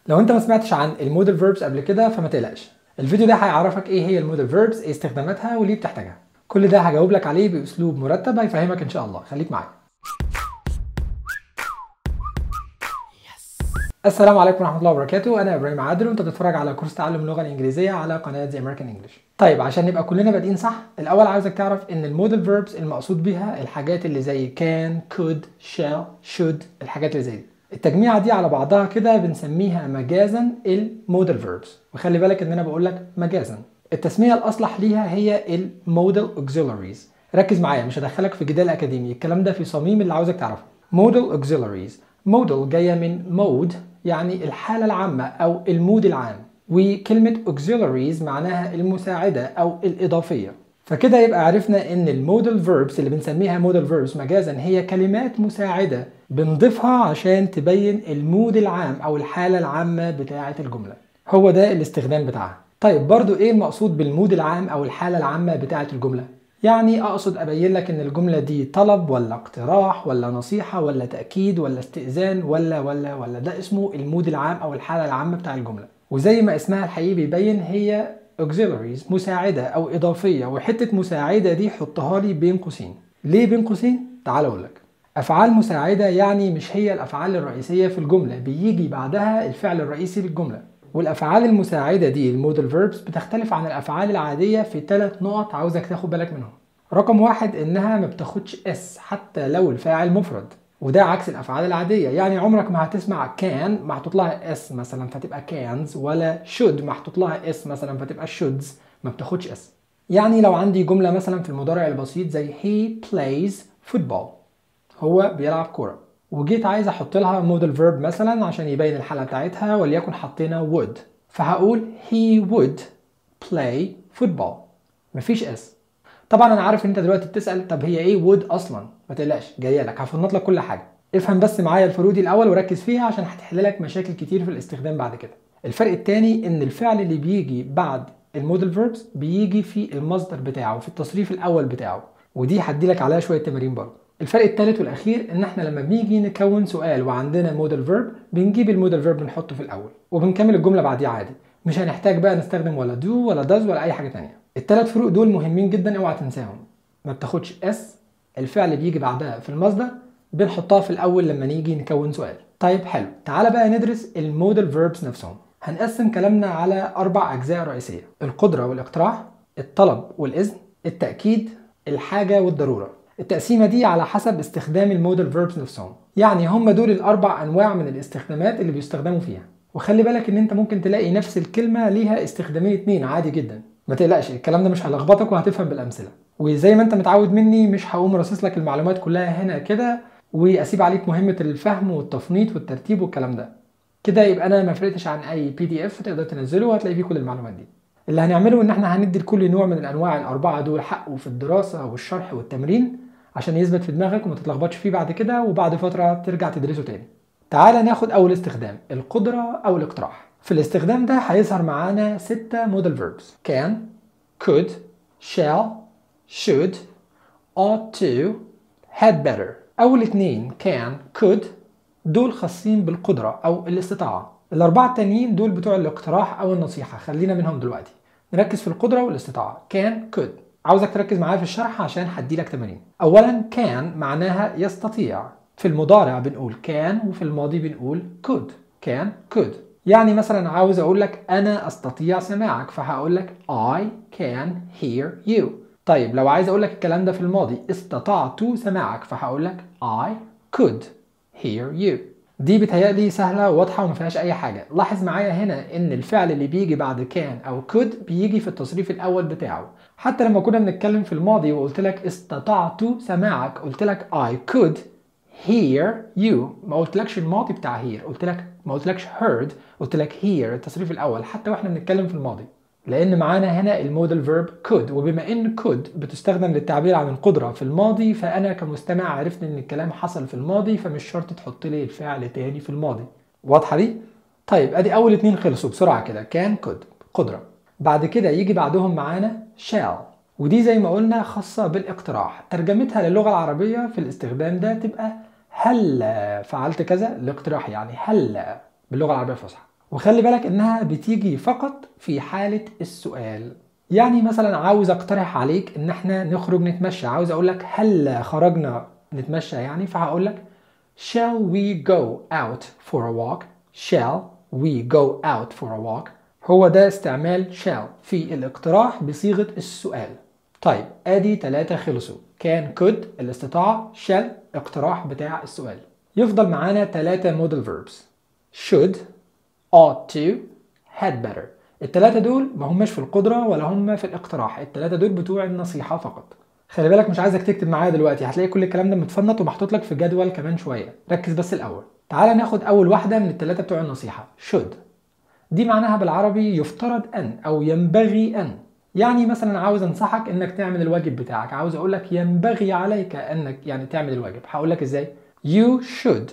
لو انت ما سمعتش عن المودل فيربس قبل كده فما تقلقش الفيديو ده هيعرفك ايه هي المودل فيربس ايه استخداماتها وليه بتحتاجها كل ده هجاوب لك عليه باسلوب مرتب هيفهمك ان شاء الله خليك معايا السلام عليكم ورحمه الله وبركاته انا ابراهيم عادل وانت بتتفرج على كورس تعلم اللغه الانجليزيه على قناه زي امريكان انجلش طيب عشان نبقى كلنا بادئين صح الاول عاوزك تعرف ان المودل فيربس المقصود بيها الحاجات اللي زي can could shall should الحاجات اللي زي دي التجميعه دي على بعضها كده بنسميها مجازا المودل فيربس وخلي بالك ان انا بقول لك مجازا التسميه الاصلح ليها هي المودل auxiliaries ركز معايا مش هدخلك في جدال اكاديمي الكلام ده في صميم اللي عاوزك تعرفه مودل auxiliaries مودل جايه من مود يعني الحاله العامه او المود العام وكلمه auxiliaries معناها المساعده او الاضافيه فكده يبقى عرفنا ان المودل فيربس اللي بنسميها مودل فيربس مجازا هي كلمات مساعده بنضيفها عشان تبين المود العام او الحاله العامه بتاعه الجمله هو ده الاستخدام بتاعها طيب برضو ايه المقصود بالمود العام او الحاله العامه بتاعه الجمله يعني اقصد ابين لك ان الجمله دي طلب ولا اقتراح ولا نصيحه ولا تاكيد ولا استئذان ولا ولا ولا ده اسمه المود العام او الحاله العامه بتاع الجمله وزي ما اسمها الحقيقي بيبين هي auxiliaries مساعده او اضافيه وحته مساعده دي حطها لي بين قوسين ليه بين قوسين تعال اقول لك افعال مساعده يعني مش هي الافعال الرئيسيه في الجمله بيجي بعدها الفعل الرئيسي للجمله والافعال المساعده دي المودل فيربس بتختلف عن الافعال العاديه في ثلاث نقط عاوزك تاخد بالك منهم رقم واحد انها ما بتاخدش اس حتى لو الفاعل مفرد وده عكس الافعال العاديه يعني عمرك ما هتسمع كان محطوط لها اس مثلا فتبقى كانز ولا should محطوط لها اس مثلا فتبقى shoulds ما بتاخدش اس يعني لو عندي جمله مثلا في المضارع البسيط زي he plays football هو بيلعب كوره وجيت عايز احط لها مودل فيرب مثلا عشان يبين الحاله بتاعتها وليكن حطينا would فهقول he would play football مفيش اس طبعا انا عارف ان انت دلوقتي بتسال طب هي ايه would اصلا ما تقلقش جايه لك هفنط لك كل حاجه افهم بس معايا الفروق دي الاول وركز فيها عشان هتحل لك مشاكل كتير في الاستخدام بعد كده الفرق الثاني ان الفعل اللي بيجي بعد المودل فيربس بيجي في المصدر بتاعه في التصريف الاول بتاعه ودي هدي لك عليها شويه تمارين برضه الفرق الثالث والاخير ان احنا لما بنيجي نكون سؤال وعندنا مودل فيرب بنجيب المودل فيرب نحطه في الاول وبنكمل الجمله بعديها عادي مش هنحتاج بقى نستخدم ولا دو ولا داز ولا اي حاجه ثانيه الثلاث فروق دول مهمين جدا اوعى تنساهم ما بتاخدش اس الفعل بيجي بعدها في المصدر بنحطها في الاول لما نيجي نكون سؤال طيب حلو تعالى بقى ندرس المودل فيربس نفسهم هنقسم كلامنا على اربع اجزاء رئيسيه القدره والاقتراح الطلب والاذن التاكيد الحاجه والضروره التقسيمه دي على حسب استخدام المودل فيربس نفسهم يعني هم دول الاربع انواع من الاستخدامات اللي بيستخدموا فيها وخلي بالك ان انت ممكن تلاقي نفس الكلمه ليها استخدامين اتنين عادي جدا ما تقلقش الكلام ده مش هيلخبطك وهتفهم بالامثله وزي ما انت متعود مني مش هقوم راصص لك المعلومات كلها هنا كده واسيب عليك مهمه الفهم والتفنيط والترتيب والكلام ده كده يبقى انا ما فرقتش عن اي بي دي اف تقدر تنزله وهتلاقي فيه كل المعلومات دي اللي هنعمله ان احنا هندي لكل نوع من الانواع الاربعه دول حقه في الدراسه والشرح والتمرين عشان يثبت في دماغك وما تتلخبطش فيه بعد كده وبعد فتره ترجع تدرسه تاني تعال ناخد اول استخدام القدره او الاقتراح في الاستخدام ده هيظهر معانا ستة مودل فيربس can could shall should ought to had better اول اتنين can could دول خاصين بالقدرة او الاستطاعة الاربعة التانيين دول بتوع الاقتراح او النصيحة خلينا منهم دلوقتي نركز في القدرة والاستطاعة can could عاوزك تركز معايا في الشرح عشان هديلك تمارين اولا can معناها يستطيع في المضارع بنقول can وفي الماضي بنقول could can could يعني مثلا عاوز اقول لك انا استطيع سماعك فهقول لك I can hear you طيب لو عايز اقول لك الكلام ده في الماضي استطعت سماعك فهقول لك I could hear you دي بتهيألي سهلة وواضحة وما فيهاش أي حاجة لاحظ معايا هنا إن الفعل اللي بيجي بعد can أو could بيجي في التصريف الأول بتاعه حتى لما كنا بنتكلم في الماضي وقلت لك استطعت سماعك قلت لك I could hear you ما قلتلكش الماضي بتاع hear قلت لك ما قلتلكش heard قلت لك hear التصريف الاول حتى واحنا بنتكلم في الماضي لان معانا هنا المودل فيرب could وبما ان could بتستخدم للتعبير عن القدره في الماضي فانا كمستمع عرفت ان الكلام حصل في الماضي فمش شرط تحط لي الفعل تاني في الماضي واضحه دي طيب ادي اول اتنين خلصوا بسرعه كده can could قدره بعد كده يجي بعدهم معانا shall ودي زي ما قلنا خاصة بالاقتراح ترجمتها للغة العربية في الاستخدام ده تبقى هل فعلت كذا الاقتراح يعني هل باللغة العربية الفصحى وخلي بالك انها بتيجي فقط في حالة السؤال يعني مثلا عاوز اقترح عليك ان احنا نخرج نتمشى عاوز اقول لك هل خرجنا نتمشى يعني فهقول لك shall we go out for a walk shall we go out for a walk هو ده استعمال shall في الاقتراح بصيغة السؤال طيب ادي ثلاثة خلصوا كان could الاستطاعة shall اقتراح بتاع السؤال يفضل معانا ثلاثة modal verbs should ought to had better الثلاثة دول ما هماش في القدرة ولا هم في الاقتراح الثلاثة دول بتوع النصيحة فقط خلي بالك مش عايزك تكتب معايا دلوقتي هتلاقي كل الكلام ده متفنط ومحطوط لك في جدول كمان شوية ركز بس الأول تعال ناخد أول واحدة من الثلاثة بتوع النصيحة should دي معناها بالعربي يفترض أن أو ينبغي أن يعني مثلا عاوز انصحك انك تعمل الواجب بتاعك عاوز اقول لك ينبغي عليك انك يعني تعمل الواجب هقول لك ازاي you should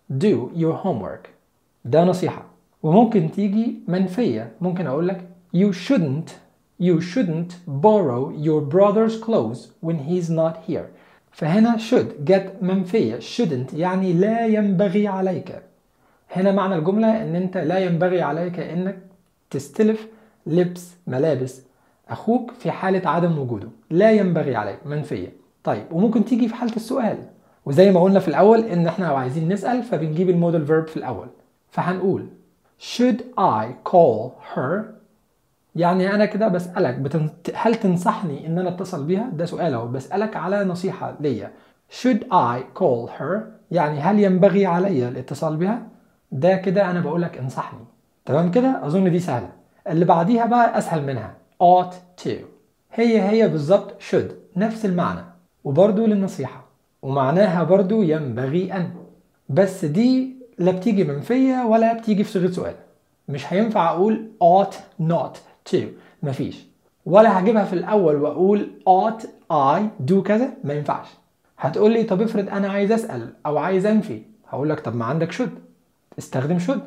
do your homework ده نصيحة وممكن تيجي منفية ممكن اقول لك you shouldn't you shouldn't borrow your brother's clothes when he's not here فهنا should جت منفية shouldn't يعني لا ينبغي عليك هنا معنى الجملة ان انت لا ينبغي عليك انك تستلف لبس ملابس اخوك في حالة عدم وجوده لا ينبغي عليك منفية طيب وممكن تيجي في حالة السؤال وزي ما قلنا في الاول ان احنا لو عايزين نسأل فبنجيب المودل فيرب في الاول فهنقول should I call her يعني انا كده بسألك بتن... هل تنصحني ان انا اتصل بيها ده سؤال اهو بسألك على نصيحة ليا should I call her يعني هل ينبغي علي الاتصال بها ده كده انا بقولك انصحني تمام كده اظن دي سهلة اللي بعديها بقى اسهل منها ought to هي هي بالظبط should نفس المعنى وبرضو للنصيحة ومعناها برضو ينبغي أن بس دي لا بتيجي منفية ولا بتيجي في صيغة سؤال مش هينفع أقول ought not to مفيش ولا هجيبها في الأول وأقول ought I do كذا ما ينفعش هتقول لي طب افرض أنا عايز أسأل أو عايز أنفي هقول لك طب ما عندك should استخدم should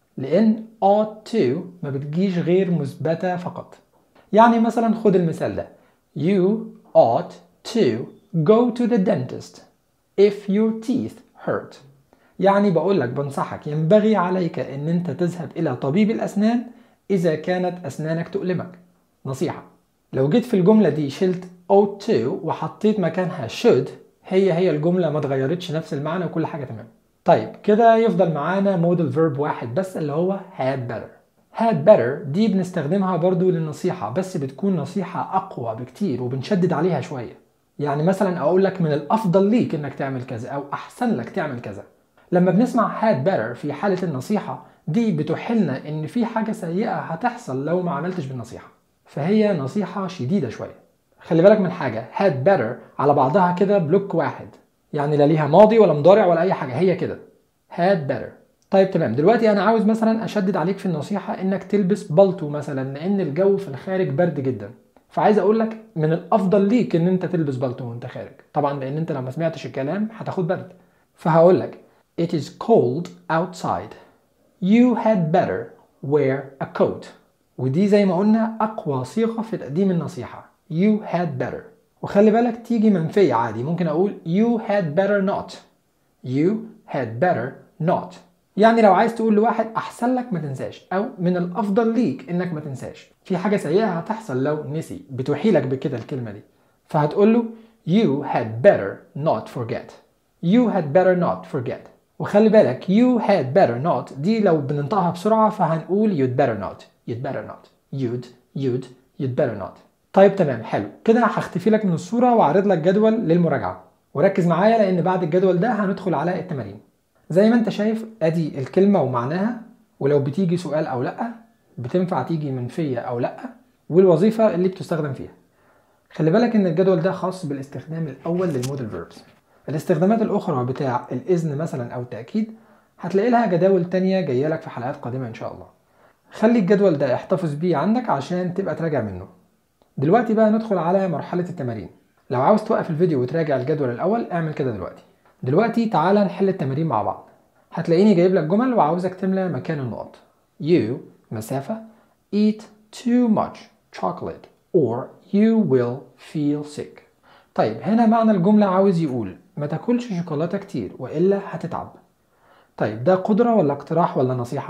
لأن ought to ما بتجيش غير مثبتة فقط يعني مثلا خد المثال ده You ought to go to the dentist if your teeth hurt يعني بقول لك بنصحك ينبغي عليك ان انت تذهب الى طبيب الاسنان اذا كانت اسنانك تؤلمك نصيحة لو جيت في الجملة دي شلت ought to وحطيت مكانها should هي هي الجملة ما اتغيرتش نفس المعنى وكل حاجة تمام طيب كده يفضل معانا موديل فيرب واحد بس اللي هو had better had better دي بنستخدمها برضو للنصيحة بس بتكون نصيحة أقوى بكتير وبنشدد عليها شوية يعني مثلا أقول لك من الأفضل ليك إنك تعمل كذا أو أحسن لك تعمل كذا لما بنسمع had better في حالة النصيحة دي بتحلنا إن في حاجة سيئة هتحصل لو ما عملتش بالنصيحة فهي نصيحة شديدة شوية خلي بالك من حاجة had better على بعضها كده بلوك واحد يعني لا ليها ماضي ولا مضارع ولا أي حاجة هي كده had better طيب تمام دلوقتي انا عاوز مثلا اشدد عليك في النصيحه انك تلبس بالطو مثلا لان الجو في الخارج برد جدا فعايز اقول لك من الافضل ليك ان انت تلبس بالطو وانت خارج طبعا لان انت لو ما سمعتش الكلام هتاخد برد فهقول لك it is cold outside you had better wear a coat ودي زي ما قلنا اقوى صيغه في تقديم النصيحه you had better وخلي بالك تيجي منفيه عادي ممكن اقول you had better not you had better not يعني لو عايز تقول لواحد احسن لك ما تنساش او من الافضل ليك انك ما تنساش في حاجه سيئه هتحصل لو نسي بتوحي لك بكده الكلمه دي فهتقول له you had better not forget you had better not forget وخلي بالك you had better not دي لو بننطقها بسرعه فهنقول you'd better not you'd better not you'd you'd you'd better not طيب تمام حلو كده هختفي لك من الصوره واعرض لك جدول للمراجعه وركز معايا لان بعد الجدول ده هندخل على التمارين زي ما انت شايف ادي الكلمة ومعناها ولو بتيجي سؤال او لا بتنفع تيجي منفية او لا والوظيفة اللي بتستخدم فيها خلي بالك ان الجدول ده خاص بالاستخدام الاول للمودل فيربس الاستخدامات الاخرى بتاع الاذن مثلا او التأكيد هتلاقي لها جداول تانية جاية لك في حلقات قادمة ان شاء الله خلي الجدول ده احتفظ بيه عندك عشان تبقى تراجع منه دلوقتي بقى ندخل على مرحلة التمارين لو عاوز توقف الفيديو وتراجع الجدول الاول اعمل كده دلوقتي دلوقتي تعالى نحل التمارين مع بعض هتلاقيني جايب لك جمل وعاوزك تملى مكان النقط you مسافة eat too much chocolate or you will feel sick طيب هنا معنى الجملة عاوز يقول ما تاكلش شوكولاتة كتير وإلا هتتعب طيب ده قدرة ولا اقتراح ولا نصيحة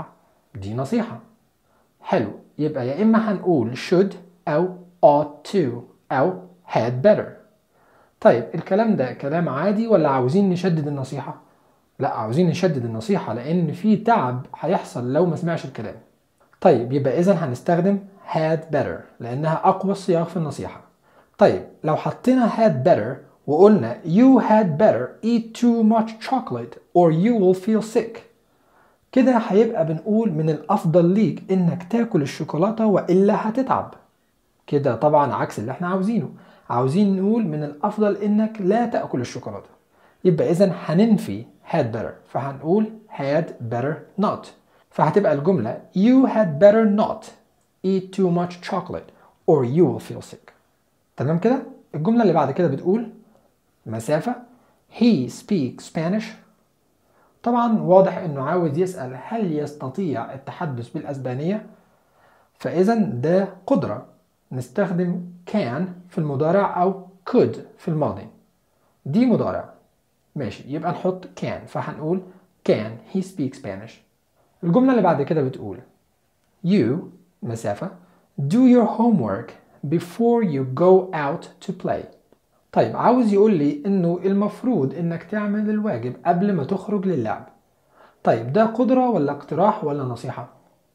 دي نصيحة حلو يبقى يا إما هنقول should أو ought to أو had better طيب الكلام ده كلام عادي ولا عاوزين نشدد النصيحة؟ لا عاوزين نشدد النصيحة لأن في تعب هيحصل لو ما سمعش الكلام طيب يبقى إذا هنستخدم had better لأنها أقوى الصياغ في النصيحة طيب لو حطينا had better وقلنا you had better eat too much chocolate or you will feel sick كده هيبقى بنقول من الأفضل ليك إنك تاكل الشوكولاتة وإلا هتتعب كده طبعا عكس اللي احنا عاوزينه عاوزين نقول من الأفضل إنك لا تأكل الشوكولاتة يبقى إذا هننفي had better فهنقول had better not فهتبقى الجملة you had better not eat too much chocolate or you will feel sick تمام كده الجملة اللي بعد كده بتقول مسافة he speaks Spanish طبعا واضح انه عاوز يسأل هل يستطيع التحدث بالأسبانية فإذا ده قدرة نستخدم can في المضارع أو could في الماضي دي مضارع ماشي يبقى نحط can فهنقول can he speak Spanish الجملة اللي بعد كده بتقول you مسافة do your homework before you go out to play طيب عاوز يقول لي انه المفروض انك تعمل الواجب قبل ما تخرج للعب طيب ده قدرة ولا اقتراح ولا نصيحة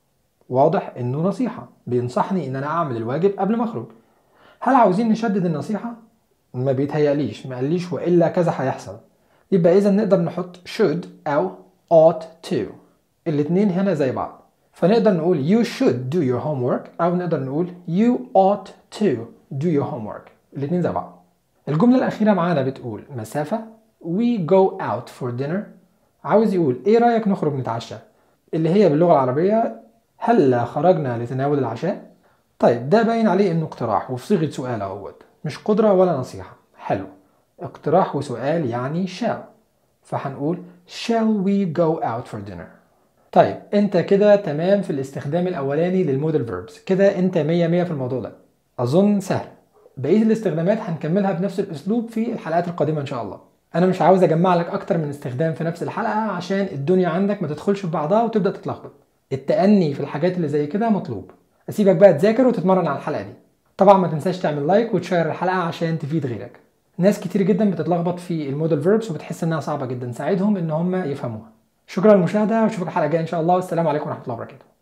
واضح انه نصيحة بينصحني ان انا اعمل الواجب قبل ما اخرج هل عاوزين نشدد النصيحة ما بيتهيأليش ما قاليش والا كذا هيحصل يبقى اذا نقدر نحط should او ought to الاتنين هنا زي بعض فنقدر نقول you should do your homework او نقدر نقول you ought to do your homework الاتنين زي بعض الجملة الأخيرة معانا بتقول مسافة we go out for dinner عاوز يقول ايه رأيك نخرج نتعشى اللي هي باللغة العربية هل خرجنا لتناول العشاء طيب ده باين عليه انه اقتراح وفي صيغة سؤال اهوت مش قدرة ولا نصيحة حلو اقتراح وسؤال يعني shall فهنقول shall we go out for dinner طيب انت كده تمام في الاستخدام الاولاني للمودل فيربس كده انت مية مية في الموضوع ده اظن سهل بقيه الاستخدامات هنكملها بنفس الاسلوب في الحلقات القادمه ان شاء الله انا مش عاوز اجمع لك اكتر من استخدام في نفس الحلقه عشان الدنيا عندك ما تدخلش في بعضها وتبدا تتلخبط التأني في الحاجات اللي زي كده مطلوب اسيبك بقى تذاكر وتتمرن على الحلقه دي طبعا ما تنساش تعمل لايك وتشير الحلقه عشان تفيد غيرك ناس كتير جدا بتتلخبط في المودل فيربس وبتحس انها صعبه جدا ساعدهم ان هم يفهموها شكرا للمشاهده واشوفك الحلقه الجايه ان شاء الله والسلام عليكم ورحمه الله وبركاته